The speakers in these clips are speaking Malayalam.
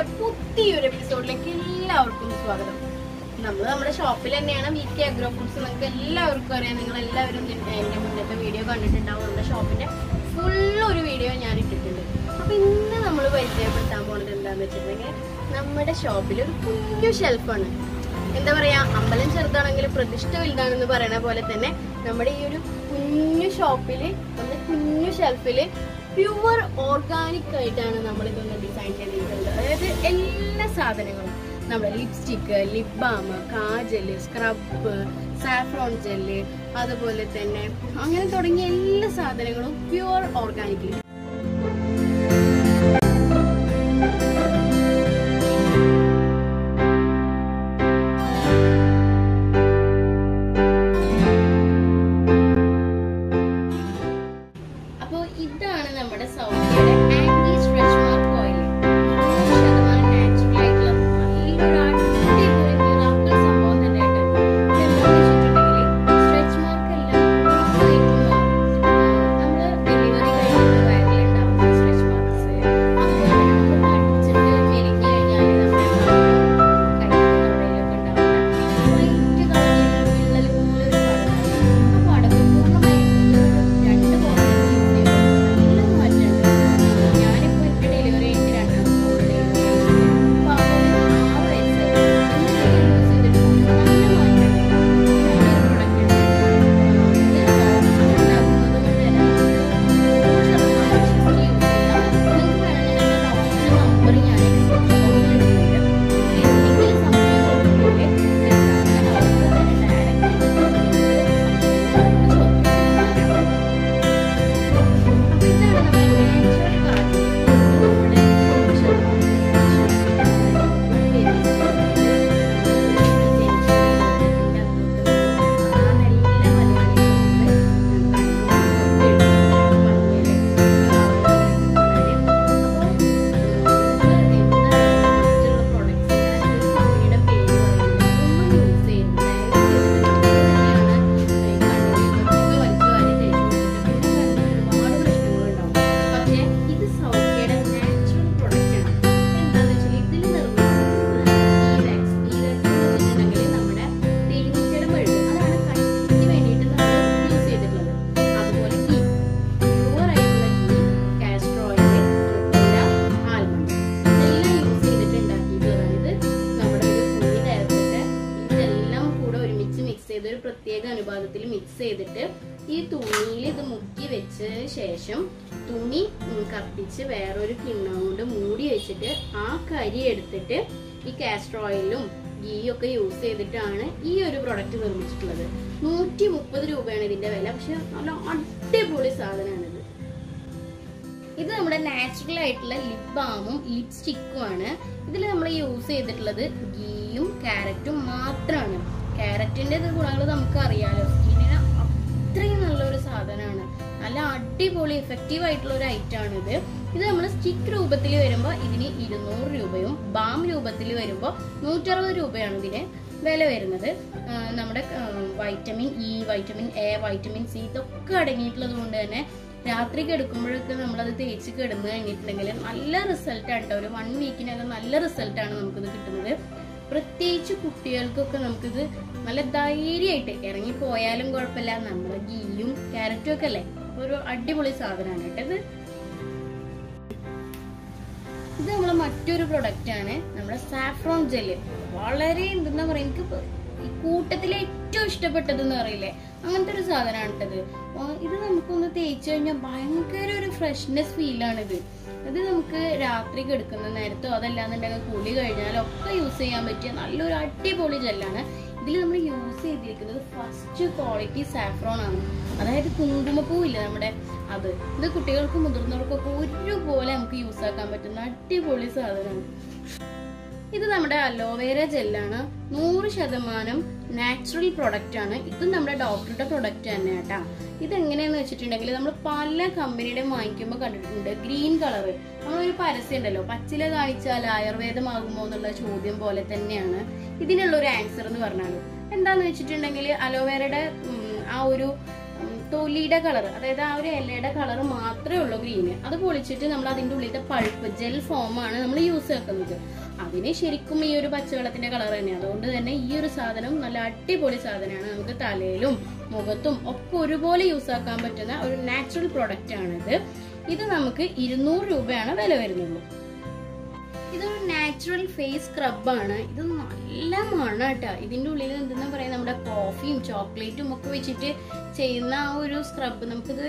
പുതിയൊരു എപ്പിസോഡിലേക്ക് എല്ലാവർക്കും സ്വാഗതം നമ്മൾ നമ്മുടെ ഷോപ്പിൽ തന്നെയാണ് വി കെ അഗ്രോ ഫുഡ്സ് നിങ്ങൾക്ക് എല്ലാവർക്കും അറിയാം നിങ്ങൾ എല്ലാവരും ഇതിന്റെ- എന്റെ മുന്നത്തെ വീഡിയോ കണ്ടിട്ടുണ്ടാവും നമ്മുടെ ഷോപ്പിന്റെ ഫുൾ ഒരു വീഡിയോ ഞാൻ ഇട്ടിട്ടുണ്ട് അപ്പൊ ഇന്ന് നമ്മൾ പരിചയപ്പെടുത്താൻ പോകുന്നത് എന്താന്ന് വെച്ചിട്ടുണ്ടെങ്കിൽ നമ്മുടെ ഷോപ്പിൽ ഒരു കുഞ്ഞു ഷെൽഫാണ് എന്താ പറയാ അമ്പലം ചെറുതാണെങ്കിൽ പ്രതിഷ്ഠ വലുതാണെന്ന് പറയണ പോലെ തന്നെ നമ്മുടെ ഈ ഒരു കുഞ്ഞു ഷോപ്പില് നമ്മുടെ കുഞ്ഞു ഷെൽഫില് പ്യുവർ ഓർഗാനിക് ആയിട്ടാണ് നമ്മൾ ഇതൊന്ന് ഡിസൈൻ ചെയ്തിട്ടുള്ളത് അതായത് എല്ലാ സാധനങ്ങളും നമ്മുടെ lipstick lip balm kajal scrub saffron gel അതുപോലെ തന്നെ അങ്ങനെ തുടങ്ങിയ എല്ലാ സാധനങ്ങളും പ്യുവർ ഓർഗാനിക് അപ്പോൾ ഇതാണ് നമ്മുടെ സൗദിയുടെ ആന്റി സ്ട്രെച്ച് മാർക്ക് ഓയിൽ ശതമാനം നാച്ചുറൽ ആയിട്ടുള്ള നല്ലൊരു അടിപൊളി miracle സംഭവം തന്നെയായിട്ട് സ്ട്രെച്ച് മാർക്ക് എല്ലാം പൂർണ്ണമായിട്ടും മാറും. നമ്മള് ഡെലിവറി കഴിഞ്ഞിട്ട് വയറിലുണ്ടാവുന്ന സ്ട്രെച്ച് മാർക്സ് അതുപോലെ തന്നെ നമ്മൾ പഠിച്ചിട്ട് മെലിഞ്ഞു കഴിഞ്ഞാൽ നമ്മുടെ കൈകളിലൊക്കെ ഉണ്ടാവുന്ന വൈറ്റ് കളറിലുള്ള വിള്ളൽ പോലെ ഒരു പടമാണ് ആ പടം പൂർണ്ണമായിട്ടും രണ്ട് ബോട്ടിൽ യൂസ് ചെയ്യുമ്പോൾ നല്ല മാറ്റമുണ്ട് ഞാനിപ്പോൾ എൻ്റെ ഡെലിവറി കഴിഞ്ഞ് രണ്ടാം ഡെലിവറി അപ്പോൾ ആറ് വയസ്സായി യൂസ് ചെയ്തിട്ട് നല്ല മാറ്റമുണ്ട് നല്ലൊരു പ്രൊഡക്റ്റ് ഉണ്ട് ഇത് ഉണ്ടാക്കുന്നത് കൊണ്ട് തന്നെ നൂറ് ശതമാനം വിശ്വസിച്ച് യൂസ് ചെയ്യാം നിങ്ങൾക്ക് വേണമെങ്കിൽ ഡോക്ടറുടെ നമ്പർ ഞാൻ ഡിസ്ക്രിപ്ഷൻ ബോക്സിൽ ഇട്ടിട്ടുണ്ട് എന്തെങ്കിലും സംശയങ്ങളുണ്ടെങ്കിൽ ഡോക്ടറെ തന്നെ ഡയറക്റ്റ് അപ്പൊ ഇതാണ് നമ്മുടെ നാച്ചുറൽ കാർഡ് നമ്മുടെ പക്ഷേ ഇത് സൗഖ്യയുടെ നാച്ചുറൽ പ്രൊഡക്റ്റ് ആണ് എന്താന്ന് വെച്ചാൽ ഇതിൽ നിർമ്മിച്ചിട്ടുള്ളത് ഈവാക്സ് ഈവാക്സ് എന്ന് വെച്ചിട്ടുണ്ടെങ്കിൽ നമ്മുടെ തേനീച്ചയുടെ മെഴുക് അതാണ് കട്ടിക്ക് വേണ്ടിയിട്ട് നമ്മൾ യൂസ് ചെയ്തിട്ടുള്ളത് അതുപോലെ ഗീ പ്യുവർ ആയിട്ടുള്ള ghee castor oil triphala almond ഇതെല്ലാം യൂസ് ചെയ്തിട്ട് ഉണ്ടാക്കിയിട്ടുള്ളതാണ് ഇത് നമ്മുടെ ഒരു തുണി തരത്തിട്ട് ഇതെല്ലാം കൂടെ ഒരുമിച്ച് മിക്സ് ചെയ്ത് ഒരു പ്രത്യേക അനുപാതത്തിൽ മിക്സ് ചെയ്തിട്ട് ഈ തുണിയിൽ ഇത് മുക്കി വെച്ചതിന് ശേഷം തുണി ഉം, കത്തിച്ച് വേറൊരു കിണ്ണം കൊണ്ട് മൂടി വെച്ചിട്ട് ആ കരി എടുത്തിട്ട് ഈ കാസ്റ്റർ ഓയിലും ഗീ ഒക്കെ യൂസ് ചെയ്തിട്ടാണ് ഈ ഒരു പ്രൊഡക്റ്റ് നിർമ്മിച്ചിട്ടുള്ളത് നൂറ്റി മുപ്പത് രൂപയാണ് ഇതിന്റെ വില പക്ഷെ നല്ല അടിപൊളി സാധനമാണിത് ഇത് നമ്മുടെ നാച്ചുറൽ ആയിട്ടുള്ള ലിപ് ബാമും ലിപ്സ്റ്റിക്കും ആണ് ഇതിൽ നമ്മൾ യൂസ് ചെയ്തിട്ടുള്ളത് ഗീയും ക്യാരറ്റും മാത്രമാണ് ക്യാരറ്റിന്റെ ഗുണങ്ങൾ നമുക്ക് അറിയാലോ സ്കിന്നിന് അത്രയും നല്ലൊരു സാധനമാണ് നല്ല അടിപൊളി എഫക്റ്റീവ് ആയിട്ടുള്ള ഒരു ഐറ്റം ആണ് ഇത് ഇത് നമ്മൾ സ്റ്റിക്ക് രൂപത്തിൽ വരുമ്പോൾ ഇതിന് ഇരുന്നൂറ് രൂപയും ബാം രൂപത്തിൽ വരുമ്പോൾ നൂറ്ററുപത് രൂപയാണ് ഇതിന് വില വരുന്നത് ആ, നമ്മുടെ vitamin E vitamin A vitamin C ഇതൊക്കെ അടങ്ങിയിട്ടുള്ളത് കൊണ്ട് തന്നെ രാത്രി കിടക്കുമ്പോഴൊക്കെ നമ്മളത് തേച്ച് കിടന്നു കഴിഞ്ഞിട്ടുണ്ടെങ്കിൽ നല്ല റിസൾട്ട് ആണ് കേട്ടോ ഒരു വൺ വീക്കിനകം നല്ല റിസൾട്ടാണ് നമുക്കിത് കിട്ടുന്നത് പ്രത്യേകിച്ച് കുട്ടികൾക്കൊക്കെ നമുക്കിത് നല്ല ധൈര്യമായിട്ട് ഇറങ്ങി പോയാലും കുഴപ്പമില്ല നമ്മുടെ ഗീയും ക്യാരറ്റും ഒക്കെ അല്ലേ ഒരു അടിപൊളി സാധനമാണ് കേട്ടോ ഇത് ഇത് നമ്മളെ മറ്റൊരു പ്രൊഡക്റ്റ് ആണ് നമ്മുടെ സാഫ്രോൺ ജെല്ല് വളരെ എന്തെന്നാ പറയാ എനിക്ക് ഇപ്പൊ ഈ കൂട്ടത്തിൽ ഏറ്റവും ഇഷ്ടപ്പെട്ടത് എന്ന് പറയില്ലേ അങ്ങനത്തെ ഒരു സാധനമാണ് കേട്ടത് ഇത് നമുക്കൊന്ന് തേച്ച് കഴിഞ്ഞാൽ ഭയങ്കര ഒരു ഫ്രഷ്നെസ് ഫീലാണിത് ഇത് നമുക്ക് രാത്രി കിടക്കുന്ന നേരത്തോ അതല്ലാന്നുണ്ടെങ്കിൽ കുളി കഴിഞ്ഞാലോ ഒക്കെ യൂസ് ചെയ്യാൻ പറ്റിയ നല്ലൊരു അടിപൊളി ജെല്ലാണ് ഇതിൽ നമ്മൾ യൂസ് ചെയ്തിരിക്കുന്നത് ഫസ്റ്റ് ക്വാളിറ്റി സാഫ്രോൺ ആണ് അതായത് കുങ്കുമപ്പൂ ഇല്ല നമ്മുടെ അത് ഇത് കുട്ടികൾക്കും മുതിർന്നവർക്കൊക്കെ ഒരുപോലെ നമുക്ക് യൂസ് ആക്കാൻ പറ്റുന്ന അടിപൊളി സാധനമാണ് ഇത് നമ്മുടെ അലോവേര ജെല്ലാണ് നൂറ് ശതമാനം നാച്ചുറൽ പ്രൊഡക്റ്റ് ആണ് ഇത് നമ്മുടെ ഡോക്ടറുടെ പ്രൊഡക്റ്റ് തന്നെ കേട്ടാ ഇത് എങ്ങനെയാന്ന് വെച്ചിട്ടുണ്ടെങ്കിൽ നമ്മൾ പല കമ്പനിയുടെ വാങ്ങിക്കുമ്പോൾ കണ്ടിട്ടുണ്ട് ഗ്രീൻ കളർ നമ്മളൊരു പരസ്യം ഉണ്ടല്ലോ പച്ചില കാണിച്ചാൽ ആയുർവേദമാകുമോ എന്നുള്ള ചോദ്യം പോലെ തന്നെയാണ് ഇതിനുള്ള ഒരു ആൻസർ എന്ന് പറഞ്ഞാൽ എന്താന്ന് വെച്ചിട്ടുണ്ടെങ്കിൽ അലോവേരയുടെ ഉം, ആ ഒരു ഉം, തൊലിയുടെ കളർ അതായത് ആ ഒരു ഇലയുടെ കളർ മാത്രമേ ഉള്ളൂ ഗ്രീന് അത് പൊളിച്ചിട്ട് നമ്മൾ അതിന്റെ ഉള്ളിലത്തെ പൾപ്പ് ജെൽ ഫോമാണ് നമ്മൾ യൂസ് ആക്കുന്നത് അതിന് ശരിക്കും ഈ ഒരു പച്ചവെള്ളത്തിന്റെ കളർ തന്നെയാണ് അതുകൊണ്ട് തന്നെ ഈ ഒരു സാധനം നല്ല അടിപൊളി സാധനമാണ് നമുക്ക് തലയിലും മുഖത്തും ഒക്കെ ഒരുപോലെ യൂസ് ആക്കാൻ പറ്റുന്ന ഒരു നാച്ചുറൽ പ്രൊഡക്റ്റ് ആണിത് ഇത് നമുക്ക് ഇരുന്നൂറ് രൂപയാണ് വില വരുന്നുള്ളൂ ഇതൊരു നാച്ചുറൽ ഫേസ് സ്ക്രബാണ് ഇത് നല്ല മണ കേട്ടോ ഇതിന്റെ ഉള്ളിൽ എന്തെന്നാ പറയാ നമ്മുടെ കോഫിയും ചോക്ലേറ്റും ഒക്കെ വെച്ചിട്ട് ചെയ്യുന്ന ആ ഒരു സ്ക്രബ് നമുക്കിത്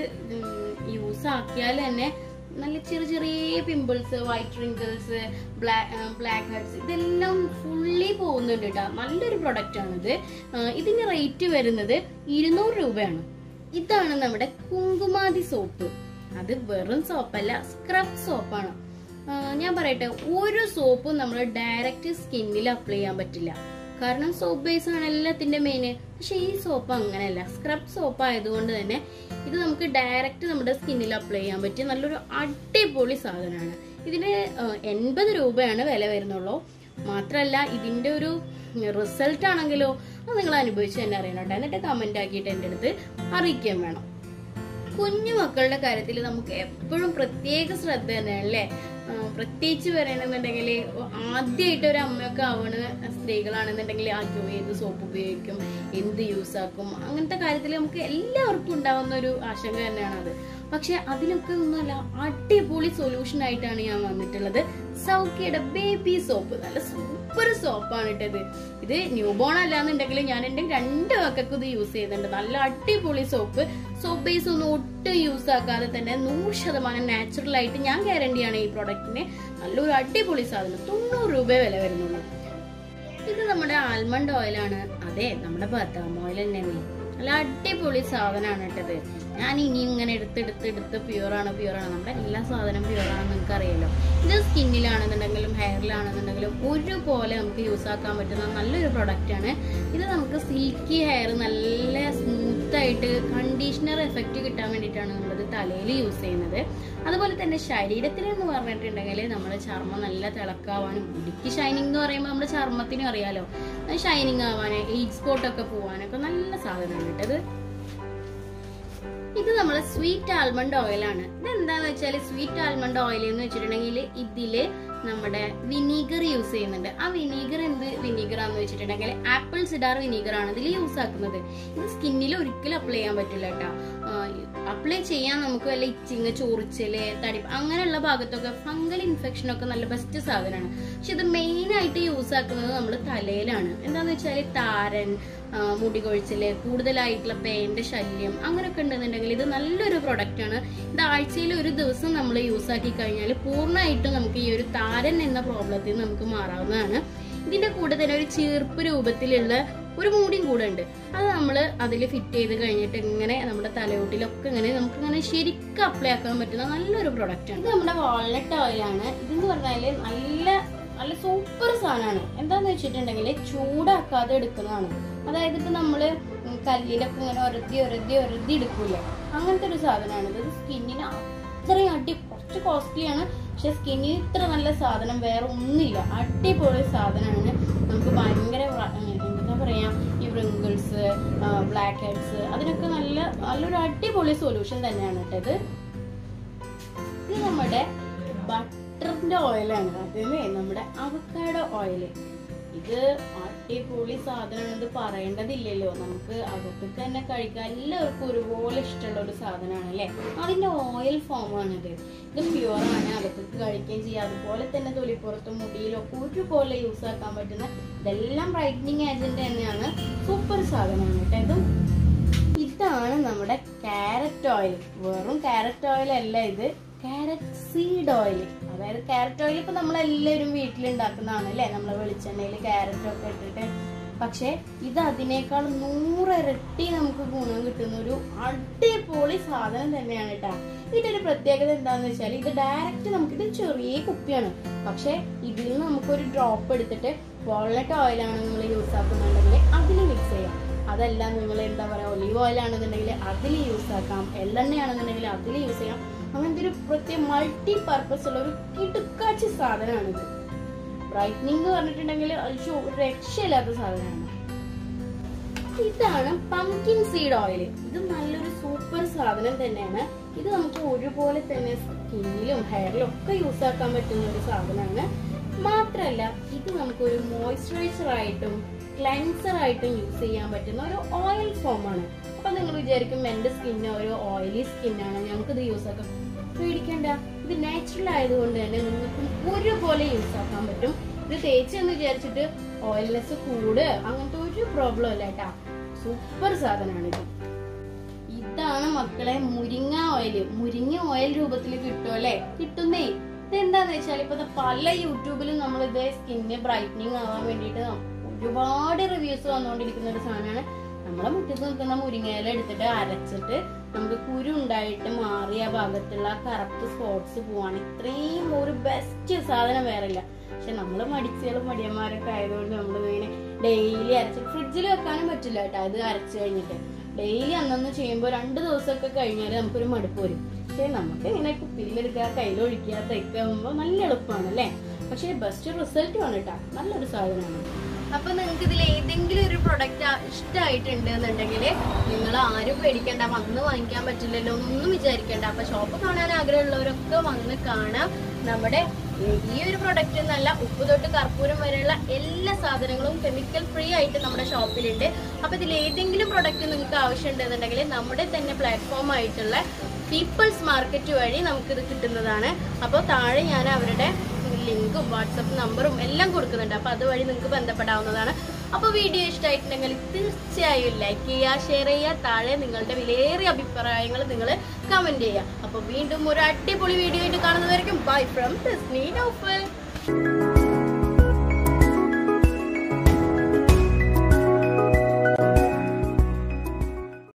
യൂസ് ആക്കിയാൽ തന്നെ നല്ല ചെറിയ ചെറിയ pimples white wrinkles blackheads ഇതെല്ലാം ഫുള്ളി പോകുന്നുണ്ട് കേട്ടോ നല്ലൊരു പ്രൊഡക്റ്റ് ആണിത് ആ, ഇതിന്റെ റേറ്റ് വരുന്നത് ഇരുന്നൂറ് രൂപയാണ് ഇതാണ് നമ്മുടെ കുങ്കുമാതി സോപ്പ് അത് വെറും സോപ്പല്ല സ്ക്രബ് സോപ്പാണ് ഞാൻ പറയട്ടെ ഒരു സോപ്പും നമ്മൾ ഡയറക്റ്റ് സ്കിന്നിൽ അപ്ലൈ ചെയ്യാൻ പറ്റില്ല കാരണം സോപ്പ് ബേസ് ആണ് എല്ലാത്തിന്റെ മെയിൻ പക്ഷെ ഈ സോപ്പ് അങ്ങനെയല്ല സ്ക്രബ് സോപ്പ് ആയതുകൊണ്ട് തന്നെ ഇത് നമുക്ക് ഡയറക്റ്റ് നമ്മുടെ സ്കിന്നിൽ അപ്ലൈ ചെയ്യാൻ പറ്റിയ നല്ലൊരു അടിപൊളി സാധനമാണ് ഇതിന് എൺപത് രൂപയാണ് വില വരുന്നുള്ളൂ മാത്രമല്ല ഇതിന്റെ ഒരു റിസൾട്ട് ആണെങ്കിലോ അത് നിങ്ങൾ അനുഭവിച്ച് തന്നെ അറിയണം കേട്ടോ എന്നിട്ട് കമന്റ് ആക്കിയിട്ട് എൻ്റെ അടുത്ത് അറിയിക്കുകയും വേണം കുഞ്ഞു മക്കളുടെ കാര്യത്തിൽ നമുക്ക് എപ്പോഴും പ്രത്യേക ശ്രദ്ധ തന്നെയാണ് അല്ലേ ആ, പ്രത്യേകിച്ച് പറയണമെന്നുണ്ടെങ്കിൽ ആദ്യമായിട്ട് ഒരു അമ്മയൊക്കെ ആവണ സ്ത്രീകളാണെന്നുണ്ടെങ്കിൽ അയ്യോ ഏത് സോപ്പ് ഉപയോഗിക്കും എന്ത് യൂസ് ആക്കും അങ്ങനത്തെ കാര്യത്തിൽ നമുക്ക് എല്ലാവർക്കും ഉണ്ടാവുന്ന ഒരു ആശങ്ക തന്നെയാണ് അത് പക്ഷെ അതിലൊക്കെ ഒന്നുമല്ല അടിപൊളി സൊല്യൂഷൻ ആയിട്ടാണ് ഞാൻ വന്നിട്ടുള്ളത് സൗക്കിയുടെ ബേബി സോപ്പ് നല്ല സൂപ്പർ സോപ്പാണ് ഇട്ടത് ഇത് ന്യൂ ബോൺ അല്ലാന്നുണ്ടെങ്കിൽ ഞാൻ എൻ്റെ രണ്ട് മക്കൾക്കും ഇത് യൂസ് ചെയ്യുന്നുണ്ട് നല്ല അടിപൊളി സോപ്പ് സോപ്പ് ബേസ് ഒന്നും ഒട്ടും യൂസ് ആക്കാതെ തന്നെ നൂറ് ശതമാനം നാച്ചുറൽ ആയിട്ട് ഞാൻ ഗ്യാരണ്ടിയാണ് ഈ പ്രൊഡക്റ്റിന് നല്ലൊരു അടിപൊളി സാധനം തൊണ്ണൂറ് രൂപ വില വരുന്നുള്ളൂ ഇത് നമ്മുടെ ആൽമണ്ട് ഓയിലാണ് അതെ നമ്മുടെ ബദാം ഓയിൽ തന്നെയാണ് നല്ല അടിപൊളി സാധനമാണ് ഇട്ടത് ഞാൻ ഇനി ഇങ്ങനെ എടുത്തെടുത്ത് എടുത്ത് പ്യുവറാണ് പ്യുവറാണ് നമ്മുടെ എല്ലാ സാധനം പ്യുവറാണെന്ന് നിങ്ങൾക്ക് അറിയാലോ ഇത് സ്കിന്നിലാണെന്നുണ്ടെങ്കിലും ഹെയറിലാണെന്നുണ്ടെങ്കിലും ഒരുപോലെ നമുക്ക് യൂസ് ആക്കാൻ പറ്റുന്ന നല്ലൊരു പ്രൊഡക്റ്റ് ആണ് ഇത് നമുക്ക് സിൽക്കി ഹെയർ നല്ല സ്മൂത്ത് ആയിട്ട് കണ്ടീഷണർ എഫക്റ്റ് കിട്ടാൻ വേണ്ടിയിട്ടാണ് നമ്മളിത് തലയിൽ യൂസ് ചെയ്യുന്നത് അതുപോലെ തന്നെ ശരീരത്തിൽ എന്ന് പറഞ്ഞിട്ടുണ്ടെങ്കിൽ നമ്മുടെ ചർമ്മം നല്ല തിളക്കാവാനും മുടിക്ക് ഷൈനിങ് എന്ന് പറയുമ്പോൾ നമ്മുടെ ചർമ്മത്തിനും അറിയാലോ ഷൈനിങ് ആവാന് ഏജ് സ്പോട്ട് ഒക്കെ പോവാനൊക്കെ നല്ല സാധനമാണ് കേട്ടത് ഇത് നമ്മളെ സ്വീറ്റ് ആൽമണ്ട് ഓയിലാണ് ഇത് എന്താന്ന് വെച്ചാൽ സ്വീറ്റ് ആൽമണ്ട് ഓയിൽ എന്ന് വെച്ചിട്ടുണ്ടെങ്കിൽ ഇതില് നമ്മുടെ വിനീഗർ യൂസ് ചെയ്യുന്നുണ്ട് ആ വിനീഗർ എന്ത് വിനീഗർ ആണെന്ന് വെച്ചിട്ടുണ്ടെങ്കിൽ ആപ്പിൾ സിഡാർ വിനീഗർ ആണ് ഇതിൽ യൂസ് ആക്കുന്നത് ഇത് സ്കിന്നിൽ ഒരിക്കലും അപ്ലൈ ചെയ്യാൻ പറ്റില്ല കേട്ടോ അപ്ലൈ ചെയ്യാൻ നമുക്ക് വല്ല ഇച്ചിങ് ചൊറിച്ചല് തടിപ്പ് അങ്ങനെയുള്ള ഭാഗത്തൊക്കെ ഫംഗൽ ഇൻഫെക്ഷൻ ഒക്കെ നല്ല ബെസ്റ്റ് സാധനമാണ് പക്ഷെ ഇത് മെയിൻ ആയിട്ട് യൂസ് ആക്കുന്നത് നമ്മൾ തലയിലാണ് എന്താന്ന് വെച്ചാൽ താരൻ ആ, മുടി കൊഴിച്ചില് കൂടുതലായിട്ടുള്ള പേന്റെ ശല്യം അങ്ങനെയൊക്കെ ഉണ്ടെന്നുണ്ടെങ്കിൽ ഇത് നല്ലൊരു പ്രൊഡക്റ്റ് ആണ് ഇത് ആഴ്ചയിൽ ഒരു ദിവസം നമ്മൾ യൂസ് ആക്കി കഴിഞ്ഞാൽ പൂർണ്ണമായിട്ടും നമുക്ക് ഈ ഒരു താരൻ എന്ന പ്രോബ്ലത്തിൽ നിന്ന് നമുക്ക് മാറാവുന്നതാണ് ഇതിന്റെ കൂടെ തന്നെ ഒരു ചീർപ്പ് രൂപത്തിലുള്ള ഒരു മൂടിയും കൂടെ ഉണ്ട് അത് നമ്മൾ അതിൽ ഫിറ്റ് ചെയ്ത് കഴിഞ്ഞിട്ട് ഇങ്ങനെ നമ്മുടെ തലയോട്ടിലൊക്കെ ഇങ്ങനെ നമുക്ക് ഇങ്ങനെ ശരിക്കും അപ്ലൈ ആക്കാൻ പറ്റുന്ന നല്ലൊരു പ്രൊഡക്റ്റ് ആണ് ഇത് നമ്മുടെ വാൾനട്ട് ഓയിലാണ് ഇതെന്ന് പറഞ്ഞാല് നല്ല നല്ല സൂപ്പർ സാധനമാണ് എന്താന്ന് വെച്ചിട്ടുണ്ടെങ്കിൽ ചൂടാക്കാതെ എടുക്കുന്നതാണ് അതായത് ഇപ്പൊ നമ്മള് ഉം കല്ലിലൊക്കെ ഇങ്ങനെ ഒരതി ഒരതി ഒരതി എടുക്കൂലേ അങ്ങനത്തെ ഒരു സാധനമാണ് ഇത് സ്കിന്നിന് അത്രയും അടി കുറച്ച് കോസ്റ്റ്ലിയാണ് പക്ഷെ സ്കിന്നിന് ഇത്ര നല്ല സാധനം വേറെ ഒന്നുമില്ല അടിപൊളി സാധനമാണ് നമുക്ക് ഭയങ്കര വ- ഏഹ് എന്താ പറയാ ഈ wrinkles ബ്ലാക്ക് ഹെഡ്സ് അതിനൊക്കെ നല്ല നല്ലൊരു അടിപൊളി സൊല്യൂഷൻ തന്നെയാണ് കേട്ടത് ഇത് നമ്മുടെ ബട്ടറിന്റെ ഓയിലാണ് അതിലേ നമ്മുടെ അവക്കാഡോ ഓയില് ഇത് അടിപൊളി സാധനമാണ് ഇത് പറയേണ്ടതില്ലല്ലോ നമുക്ക് അകത്ത് തന്നെ കഴിക്കാൻ എല്ലാവർക്കും ഒരുപോലെ ഇഷ്ടമുള്ള ഒരു സാധനമാണ് അല്ലേ അതിന്റെ ഓയിൽ ഫോമാണിത് ഇത് പ്യുവർ ആണ് അകത്തേക്ക് കഴിക്കുകയും ചെയ്യാം അതുപോലെ തന്നെ തൊലിപ്പുറത്തും മുടിയിലൊക്കെ ഒരുപോലെ യൂസ് ആക്കാൻ പറ്റുന്ന ഇതെല്ലാം ബ്രൈറ്റനിങ് ഏജന്റ് തന്നെയാണ് സൂപ്പർ സാധനമാണ് കേട്ടോ ഇതും ഇതാണ് നമ്മുടെ ക്യാരറ്റ് ഓയിൽ വെറും ക്യാരറ്റ് ഓയിൽ അല്ല ഇത് ക്യാരറ്റ് സീഡ് ഓയിൽ അതായത് ക്യാരറ്റ് ഓയിൽ ഇപ്പൊ നമ്മളെല്ലാവരും വീട്ടിലുണ്ടാക്കുന്നതാണ് അല്ലേ നമ്മൾ വെളിച്ചെണ്ണയിൽ ക്യാരറ്റ് ഒക്കെ ഇട്ടിട്ട് പക്ഷെ ഇത് അതിനേക്കാൾ നൂറിരട്ടി നമുക്ക് ഗുണം കിട്ടുന്ന ഒരു അടിപൊളി സാധനം തന്നെയാണ് കേട്ടോ ഇതിന്റെ ഒരു പ്രത്യേകത എന്താന്ന് വെച്ചാൽ ഇത് ഡയറക്റ്റ് നമുക്ക് ഇത് ചെറിയ കുപ്പിയാണ് പക്ഷെ ഇതിൽ നിന്ന് നമുക്കൊരു ഡ്രോപ്പ് എടുത്തിട്ട് വാൾനട്ട് ഓയിലാണ് നിങ്ങൾ യൂസ് ആക്കുന്നുണ്ടെങ്കിൽ അതിൽ മിക്സ് ചെയ്യാം അതല്ല നിങ്ങൾ എന്താ പറയുക ഒലീവ് ഓയിൽ ആണെന്നുണ്ടെങ്കിൽ അതിൽ യൂസ് ആക്കാം എള്ളെണ്ണയാണെന്നുണ്ടെങ്കിൽ അതിൽ യൂസ് ചെയ്യാം അങ്ങനത്തെ ഒരു പ്രത്യേക മൾട്ടി പർപ്പസ് ഉള്ള ഒരു കിടുക്കാച്ചി സാധനമാണിത് ബ്രൈറ്റനിങ് എന്ന് പറഞ്ഞിട്ടുണ്ടെങ്കിൽ അയ്യോ ഒരു രക്ഷയില്ലാത്ത സാധനമാണ് ഇതാണ് പംകിൻ സീഡ് ഓയിൽ ഇത് നല്ലൊരു സൂപ്പർ സാധനം തന്നെയാണ് ഇത് നമുക്ക് ഒരുപോലെ തന്നെ സ്കിന്നിലും ഹെയറിലും ഒക്കെ യൂസ് ആക്കാൻ പറ്റുന്ന ഒരു സാധനമാണ് മാത്രല്ല ഇത് നമുക്കൊരു മോയ്സ്ചറൈസർ ആയിട്ടും ക്ലെൻസർ ആയിട്ടും യൂസ് ചെയ്യാൻ പറ്റുന്ന ഒരു ഓയിൽ ഫോം ആണ് അപ്പൊ നിങ്ങൾ വിചാരിക്കും എന്റെ സ്കിന്ന് ഒരു ഓയിലി സ്കിന്നാണ് ഞങ്ങൾക്ക് ഇത് യൂസ് ആക്കാം പേടിക്കണ്ട ഇത് നാച്ചുറൽ ആയതുകൊണ്ട് തന്നെ നിങ്ങൾക്ക് ഒരുപോലെ യൂസ് ആക്കാൻ പറ്റും ഇത് തേച്ചെന്ന് വിചാരിച്ചിട്ട് ഓയിൽനെസ് കൂട് അങ്ങനത്തെ ഒരു പ്രോബ്ലം ഇല്ല കേട്ടാ സൂപ്പർ സാധനമാണ് ഇത് ഇതാണ് മക്കളെ മുരിങ്ങ ഓയിൽ മുരിങ്ങ ഓയിൽ രൂപത്തിൽ കിട്ടും അല്ലെ കിട്ടുന്നേ ഇതെന്താന്ന് വെച്ചാൽ ഇപ്പൊ ദാ പല യൂട്യൂബിലും നമ്മൾ ഇതേ സ്കിന്ന് ബ്രൈറ്റനിങ് ആവാൻ വേണ്ടിയിട്ട് ഒരുപാട് റിവ്യൂസ് വന്നുകൊണ്ടിരിക്കുന്ന ഒരു സാധനമാണ് നമ്മളെ മുറ്റത്ത് നിൽക്കുന്ന മുരിങ്ങയില എടുത്തിട്ട് അരച്ചിട്ട് നമുക്ക് കുരു ഉണ്ടായിട്ട് മാറിയ ഭാഗത്തുള്ള കറുപ്പ് സ്പോട്സ് പോവാണ് ഇത്രയും ഒരു ബെസ്റ്റ് സാധനം വേറെ ഇല്ല പക്ഷെ നമ്മൾ മടിച്ചുകളും മടിയന്മാരൊക്കെ ആയതുകൊണ്ട് നമ്മൾ ഇങ്ങനെ ഡെയിലി അരച്ച് ഫ്രിഡ്ജിൽ വെക്കാനും പറ്റില്ല കേട്ടോ ഇത് അരച്ച് കഴിഞ്ഞിട്ട് ഡെയിലി അന്നന്ന് ചെയ്യുമ്പോൾ രണ്ട് ദിവസമൊക്കെ കഴിഞ്ഞാൽ നമുക്കൊരു മടുപ്പ് വരും പക്ഷേ നമുക്ക് ഇങ്ങനെ കുപ്പിയിലെടുക്കുക കയ്യിലൊഴിക്കുക തയ്ക്കുമ്പോൾ നല്ല എളുപ്പമാണ് അല്ലേ പക്ഷേ ബെസ്റ്റ് റിസൾട്ടും ആണ് കേട്ടോ നല്ലൊരു സാധനമാണ് അപ്പൊ നിങ്ങൾക്ക് ഇതിൽ ഏതെങ്കിലും ഒരു പ്രൊഡക്റ്റ് ഇഷ്ടമായിട്ടുണ്ട് എന്നുണ്ടെങ്കിൽ നിങ്ങൾ ആരും പേടിക്കണ്ട വന്ന് വാങ്ങിക്കാൻ പറ്റില്ലല്ലോ എന്നൊന്നും വിചാരിക്കണ്ട അപ്പൊ ഷോപ്പ് കാണാൻ ആഗ്രഹമുള്ളവരൊക്കെ വന്ന് കാണാം നമ്മുടെ ഈ ഒരു പ്രൊഡക്റ്റ് എന്നല്ല ഉപ്പ് തൊട്ട് കർപ്പൂരം വരെയുള്ള എല്ലാ സാധനങ്ങളും കെമിക്കൽ ഫ്രീ ആയിട്ട് നമ്മുടെ ഷോപ്പിലുണ്ട് അപ്പൊ ഇതിൽ ഏതെങ്കിലും പ്രൊഡക്റ്റ് നിങ്ങൾക്ക് ആവശ്യമുണ്ടെന്നുണ്ടെങ്കിൽ നമ്മുടെ തന്നെ പ്ലാറ്റ്ഫോം ആയിട്ടുള്ള പീപ്പിൾസ് മാർക്കറ്റ് വഴി നമുക്കിത് കിട്ടുന്നതാണ് അപ്പോൾ താഴെ ഞാൻ അവരുടെ ലിങ്കും വാട്സപ്പ് നമ്പറും എല്ലാം കൊടുക്കുന്നുണ്ട് അപ്പോൾ അതുവഴി നിങ്ങൾക്ക് ബന്ധപ്പെടാവുന്നതാണ് അപ്പോൾ വീഡിയോ ഇഷ്ടമായിട്ടുണ്ടെങ്കിൽ തീർച്ചയായും ലൈക്ക് ചെയ്യുക ഷെയർ ചെയ്യുക താഴെ നിങ്ങളുടെ വിലയേറിയ അഭിപ്രായങ്ങൾ നിങ്ങൾ കമൻറ്റ് ചെയ്യുക അപ്പോൾ വീണ്ടും ഒരു അടിപൊളി വീഡിയോ ആയിട്ട് കാണുന്നതായിരിക്കും ബൈ ഫ്രം തസ്മീ നൗഫൽ